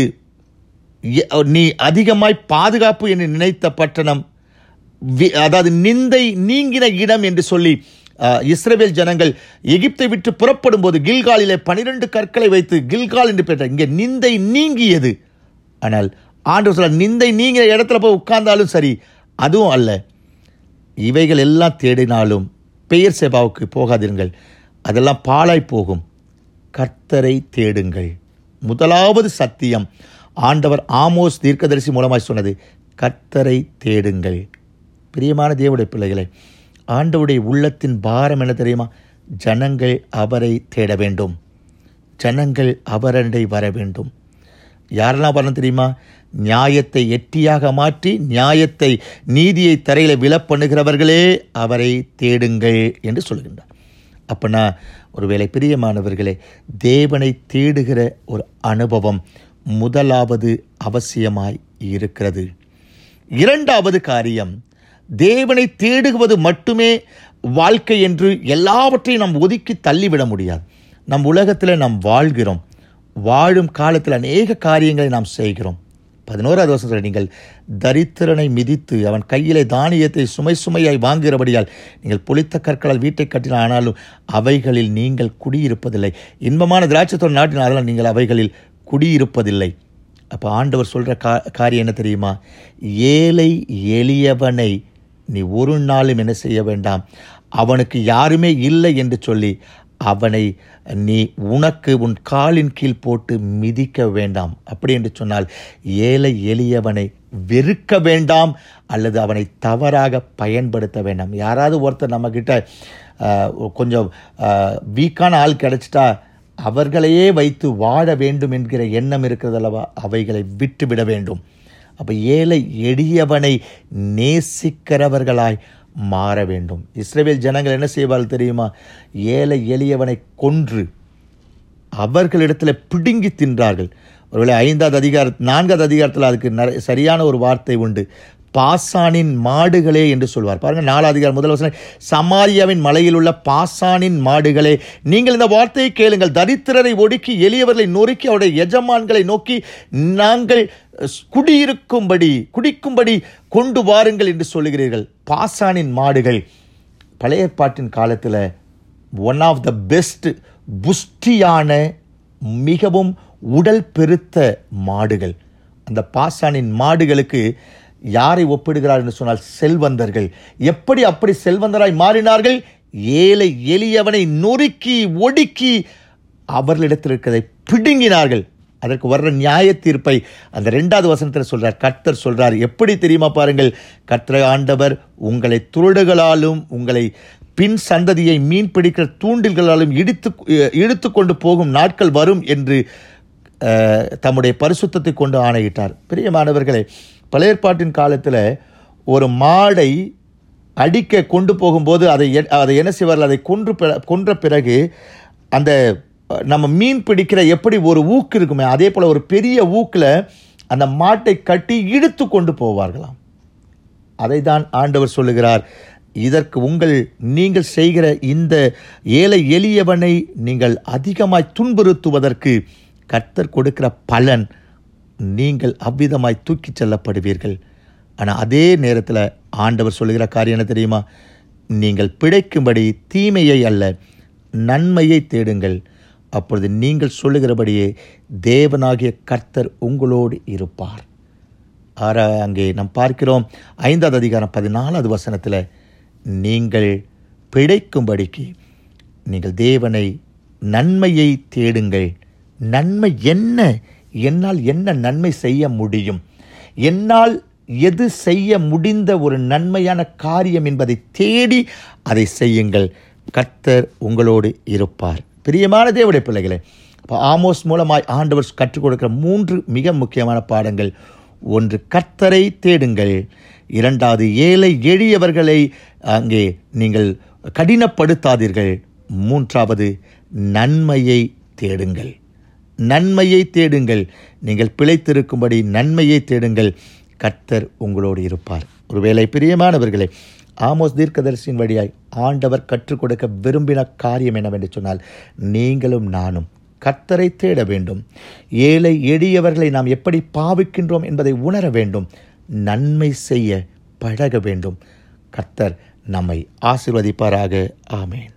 எ- நீ அதிகமாய் பாதுகாப்பு என்று நினைத்த பட்டணம் வி- அதாவது நிந்தை நீங்கின இடம் என்று சொல்லி அஹ், இஸ்ரவேல் ஜனங்கள் எகிப்தை விட்டு புறப்படும் போது கில்காலிலே பனிரெண்டு கற்களை வைத்து கில்கால் என்று பெற்ற இங்கே நிந்தை நீங்கியது ஆனால் ஆண்டவர் சொல்ல நிந்தை நீங்கின இடத்துல போய் உட்கார்ந்தாலும் சரி அதுவும் அல்ல இவைகள் எல்லாம் தேடினாலும் பெயர் சேபாவுக்கு போகாதிருங்கள் அதெல்லாம் பாழாய் போகும் கர்த்தரை தேடுங்கள் முதலாவது சத்தியம் ஆண்டவர் ஆமோஸ் தீர்க்கதரிசி மூலமாய் சொன்னது கர்த்தரை தேடுங்கள் பிரியமான தேவனுடைய பிள்ளைகளே ஆண்டவருடைய உள்ளத்தின் பாரம் என்ன தெரியுமா ஜனங்கள் அவரை தேட வேண்டும் ஜனங்கள் அவரண்டை வர வேண்டும் யாரெல்லாம் வரணும் தெரியுமா நியாயத்தை எட்டியாக மாற்றி நியாயத்தை நீதியை தரையில விழப்பண்ணுகிறவர்களே அவரை தேடுங்கள் என்று சொல்கின்றார் அப்பனா ஒருவேளை பிரியமானவர்களே தேவனை தேடுகிற ஒரு அனுபவம் முதலாவது அவசியமாய் இருக்கிறது இரண்டாவது காரியம் தேவனை தேடுவது மட்டுமே வாழ்க்கை என்று எல்லாவற்றையும் நாம் ஒதுக்கி தள்ளிவிட முடியாது நம் உலகத்தில் நாம் வாழ்கிறோம் வாழும் காலத்தில் அநேக காரியங்களை நாம் செய்கிறோம் பதினோராவது வருஷத்தில் நீங்கள் தரித்திரனை மிதித்து அவன் கையிலே தானியத்தை சுமை சுமையாய் வாங்குகிறபடியால் நீங்கள் புளித்த கற்களால் வீட்டை கட்டின ஆனாலும் அவைகளில் நீங்கள் குடியிருப்பதில்லை இன்பமான திராட்சத்தோடு நாட்டின அதனால் நீங்கள் அவைகளில் குடியிருப்பதில்லை அப்போ ஆண்டவர் சொல்கிற கா காரியம் என்ன தெரியுமா ஏழை எளியவனை நீ ஒரு நாளும் என்ன செய்ய வேண்டாம் அவனுக்கு யாருமே இல்லை என்று சொல்லி அவனை நீ உனக்கு உன் காலின் கீழ் போட்டு மிதிக்க வேண்டாம் அப்படி என்று சொன்னால் ஏழை எளியவனை வெறுக்க வேண்டாம் அல்லது அவனை தவறாக பயன்படுத்த வேண்டாம் யாராவது ஒருத்தர் நம்மக்கிட்ட ஆஹ், கொஞ்சம் வீக்கான ஆள் கிடைச்சிட்டா அவர்களையே வைத்து வாழ வேண்டும் என்கிற எண்ணம் இருக்கிறதல்லவா அவைகளை விட்டுவிட வேண்டும் அப்போ ஏழை எளியவனை நேசிக்கிறவர்களாய் மாற வேண்டும் இஸ்ரவேல் ஜனங்கள் என்ன செய்வார்கள் தெரியுமா ஏழை எளியவனை கொன்று அவர்களிடத்தில் பிடுங்கி தின்றார்கள் ஒருவேளை ஐந்தாவது அதிகார நான்காவது அதிகாரத்தில் அதுக்கு நிறை- சரியான ஒரு வார்த்தை உண்டு பாசானின் மாடுகளே என்று சொல்வார் பாருங்க நாலாதிகாரம் முதல் வசனம் சமாரியாவின் மலையில் உள்ள பாசானின் மாடுகளே நீங்கள் இந்த வார்த்தையை கேளுங்கள் தரித்திரரை ஒடுக்கி எளியவர்களை நொறுக்கி அவருடைய எஜமான்களை நோக்கி நாங்கள் குடியிருக்கும்படி குடிக்கும்படி கொண்டு வாருங்கள் என்று சொல்லுகிறீர்கள் பாசானின் மாடுகள் பழைய ஏற்பாட்டின் காலத்தில் ஒன் ஆஃப் த பெஸ்ட் புஷ்டியான மிகவும் உடல் பெருத்த மாடுகள் அந்த பாசானின் மாடுகளுக்கு யாரை ஒப்பிடுகிறார் என்று சொன்னால் செல்வந்தர்கள் எப்படி அப்படி செல்வந்தராய் மாறினார்கள் ஏழை எளியவனை நொறுக்கி ஒடுக்கி அவர்களிடத்தில் இருக்கிறதை பிடுங்கினார்கள் அதற்கு வர்ற நியாய தீர்ப்பை அந்த ரெண்டாவது வசனத்தில் சொல்றார் கர்த்தர் சொல்றார் எப்படி தெரியுமா பாருங்கள் கர்த்தரை ஆண்டவர் உங்களை துருடுகளாலும் உங்களை பின் சந்ததியை மீன் பிடிக்கிற தூண்டில்களாலும் இடித்து இழுத்து கொண்டு போகும் நாட்கள் வரும் என்று தம்முடைய பரிசுத்தத்தை கொண்டு ஆணையிட்டார் பிரியமானவர்களே பழைய ஏற்பாட்டின் காலத்தில் ஒரு மாடை அடிக்க கொண்டு போகும்போது அதை அதை என்ன செய்வார்கள் அதை கொன்று கொன்ற பிறகு அந்த நம்ம மீன் பிடிக்கிற எப்படி ஒரு ஊக்கு இருக்குமே அதே போல் ஒரு பெரிய ஊக்கில் அந்த மாட்டை கட்டி இழுத்து கொண்டு போவார்களாம் அதை தான் ஆண்டவர் சொல்லுகிறார் இதற்கு உங்கள் நீங்கள் செய்கிற இந்த ஏழை எளியவனை நீங்கள் அதிகமாய் துன்புறுத்துவதற்கு கர்த்தர் கொடுக்கிற பலன் நீங்கள் அவ்விதமாய் தூக்கி செல்லப்படுவீர்கள் ஆனால் அதே நேரத்தில் ஆண்டவர் சொல்லுகிற காரியம் என்ன தெரியுமா நீங்கள் பிழைக்கும்படி தீமையை அல்ல நன்மையை தேடுங்கள் அப்பொழுது நீங்கள் சொல்லுகிறபடியே தேவனாகிய கர்த்தர் உங்களோடு இருப்பார் ஆற அங்கே நாம் பார்க்கிறோம் ஐந்தாவது அதிகாரம் பதினாலாவது வசனத்தில் நீங்கள் பிழைக்கும்படிக்கு நீங்கள் தேவனை நன்மையை தேடுங்கள் நன்மை என்ன என்னால் என்ன நன்மை செய்ய முடியும் என்னால் எது செய்ய முடிந்த ஒரு நன்மையான காரியம் என்பதை தேடி அதை செய்யுங்கள் கர்த்தர் உங்களோடு இருப்பார் பிரியமான தேவடைய பிள்ளைகளே அப்போ ஆமோஸ் மூலமாய் ஆண்டவர் கற்றுக் கொடுக்கிற மூன்று மிக முக்கியமான பாடங்கள் ஒன்று கர்த்தரை தேடுங்கள் இரண்டாவது ஏழை எளியவர்களை அங்கே நீங்கள் கடினப்படுத்தாதீர்கள் மூன்றாவது நன்மையை தேடுங்கள் நன்மையை தேடுங்கள் நீங்கள் பிழைத்திருக்கும்படி நன்மையை தேடுங்கள் கர்த்தர் உங்களோடு இருப்பார் ஒருவேளை பிரியமானவர்களே ஆமோஸ் தீர்க்கதரிசியின் வழியாய் ஆண்டவர் கற்றுக் கொடுக்க விரும்பின காரியம் என்னவென்று சொன்னால் நீங்களும் நானும் கர்த்தரை தேட வேண்டும் ஏழை எளியவர்களை நாம் எப்படி பாவிக்கின்றோம் என்பதை உணர வேண்டும் நன்மை செய்ய பழக வேண்டும் கர்த்தர் நம்மை ஆசிர்வதிப்பாராக ஆமேன்